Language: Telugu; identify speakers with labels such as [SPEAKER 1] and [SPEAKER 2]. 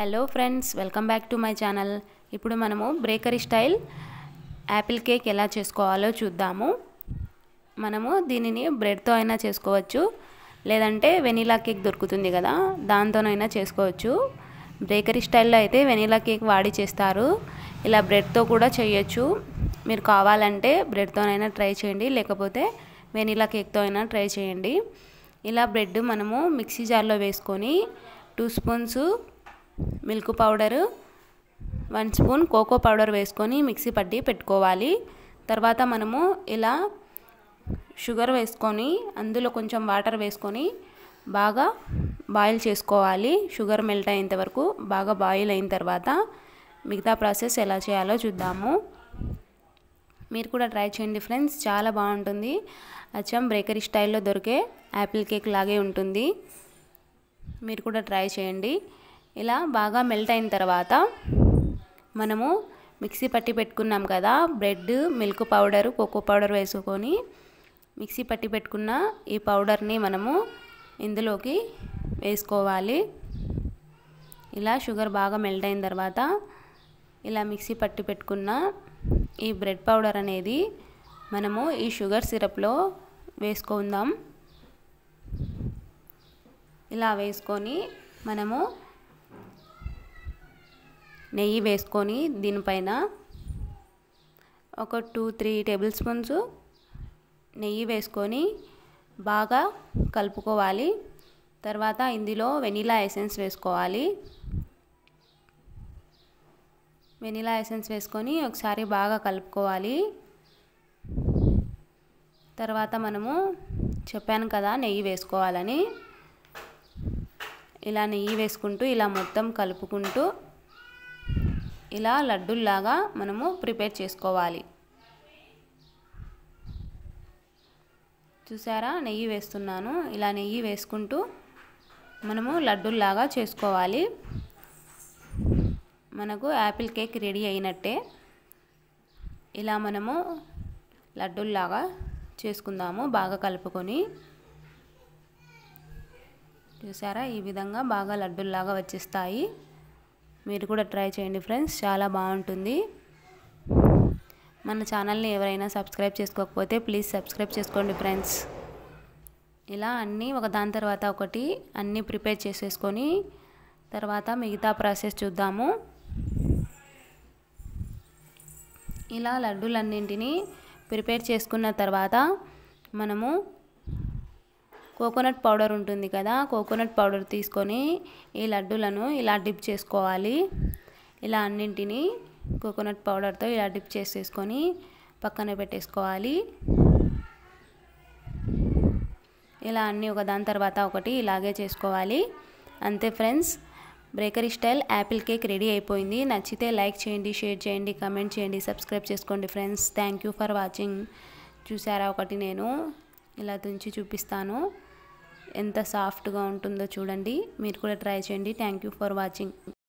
[SPEAKER 1] hello friends welcome back to my channel ఇప్పుడు మనము బ్రేకరీ స్టైల్ యాపిల్ కేక్ ఎలా చేసుకోవాలో చూద్దాము మనము దీనిని బ్రెడ్తో అయినా చేసుకోవచ్చు లేదంటే వెనీలా కేక్ దొరుకుతుంది కదా దాంతోనైనా చేసుకోవచ్చు బేకరీ స్టైల్లో అయితే వెనీలా కేక్ వాడి చేస్తారు ఇలా బ్రెడ్తో కూడా చేయొచ్చు మీరు కావాలంటే బ్రెడ్తోనైనా ట్రై చేయండి లేకపోతే వెనీలా కేక్తో అయినా ట్రై చేయండి ఇలా బ్రెడ్ మనము మిక్సీ జార్లో వేసుకొని two spoons milk powder one spoon cocoa powder వేసుకొని మిక్సీ పట్టి పెట్టుకోవాలి తర్వాత మనము ఇలా షుగర్ వేసుకొని అందులో కొంచెం వాటర్ వేసుకొని బాగా బాయిల్ చేసుకోవాలి షుగర్ మెల్ట్ అయ్యేంత వరకు బాగా బాయిల్ అయిన తర్వాత మిగతా ప్రాసెస్ ఎలా చేయాలో చూద్దాము మీరు కూడా ట్రై చేయండి ఫ్రెండ్స్ చాలా బాగుంటుంది అచ్చం బేకరీ స్టైల్లో దొరికే యాపిల్ కేక్ లాగే ఉంటుంది మీరు కూడా ట్రై చేయండి ఇలా బాగా మెల్ట్ అయిన తర్వాత మనము మిక్సీ పట్టి పెట్టుకున్నాం కదా bread milk powder cocoa powder వేసుకొని మిక్సీ పట్టి పెట్టుకున్న ఈ పౌడర్ని మనము ఇందులోకి వేసుకోవాలి ఇలా షుగర్ బాగా మెల్ట్ అయిన తర్వాత ఇలా మిక్సీ పట్టి పెట్టుకున్న ఈ బ్రెడ్ పౌడర్ అనేది మనము ఈ షుగర్ సిరప్లో వేసుకుందాం ఇలా వేసుకొని మనము నెయ్యి వేసుకొని దీనిపైన ఒక టూ త్రీ టేబుల్ స్పూన్స్ నెయ్యి వేసుకొని బాగా కలుపుకోవాలి తర్వాత ఇందులో వెనీలా ఎసెన్స్ వేసుకోవాలి వెనీలా ఎసెన్స్ వేసుకొని ఒకసారి బాగా కలుపుకోవాలి తర్వాత మనము చెప్పాను కదా నెయ్యి వేసుకోవాలని ఇలా నెయ్యి వేసుకుంటూ ఇలా మొత్తం కలుపుకుంటూ ఇలా లడ్డూల్లాగా మనము ప్రిపేర్ చేసుకోవాలి చూసారా నెయ్యి వేస్తున్నాను ఇలా నెయ్యి వేసుకుంటూ మనము లడ్డూల్లాగా చేసుకోవాలి మనకు యాపిల్ కేక్ రెడీ అయినట్టే ఇలా మనము లడ్డూల్లాగా చేసుకుందాము బాగా కలుపుకొని చూసారా ఈ విధంగా బాగా లడ్డూల్లాగా వచ్చేస్తాయి మీరు కూడా ట్రై చేయండి ఫ్రెండ్స్ చాలా బాగుంటుంది మన ఛానల్ని ఎవరైనా సబ్స్క్రైబ్ చేసుకోకపోతే ప్లీజ్ సబ్స్క్రైబ్ చేసుకోండి ఫ్రెండ్స్ ఇలా అన్నీ ఒక దాని తర్వాత ఒకటి అన్నీ ప్రిపేర్ చేసేసుకొని తర్వాత మిగతా ప్రాసెస్ చూద్దాము ఇలా లడ్డూలన్నింటినీ ప్రిపేర్ చేసుకున్న తర్వాత మనము కోకోనట్ పౌడర్ ఉంటుంది కదా కోకోనట్ పౌడర్ తీసుకొని ఈ లడ్డూలను ఇలా డిప్ చేసుకోవాలి ఇలా అన్నింటినీ కోకోనట్ పౌడర్తో ఇలా డిప్ చేసేసుకొని పక్కన పెట్టేసుకోవాలి ఇలా అన్నీ ఒక దాని తర్వాత ఒకటి ఇలాగే చేసుకోవాలి అంతే friends bakery style apple cake ready అయిపోయింది నచ్చితే లైక్ చేయండి షేర్ చేయండి కమెంట్ చేయండి సబ్స్క్రైబ్ చేసుకోండి friends thank you for watching చూసారా ఒకటి నేను ఇలా తుంచి చూపిస్తాను ఎంత సాఫ్ట్గా ఉంటుందో చూడండి మీరు కూడా ట్రై చేయండి థ్యాంక్ యూ ఫర్ వాచింగ్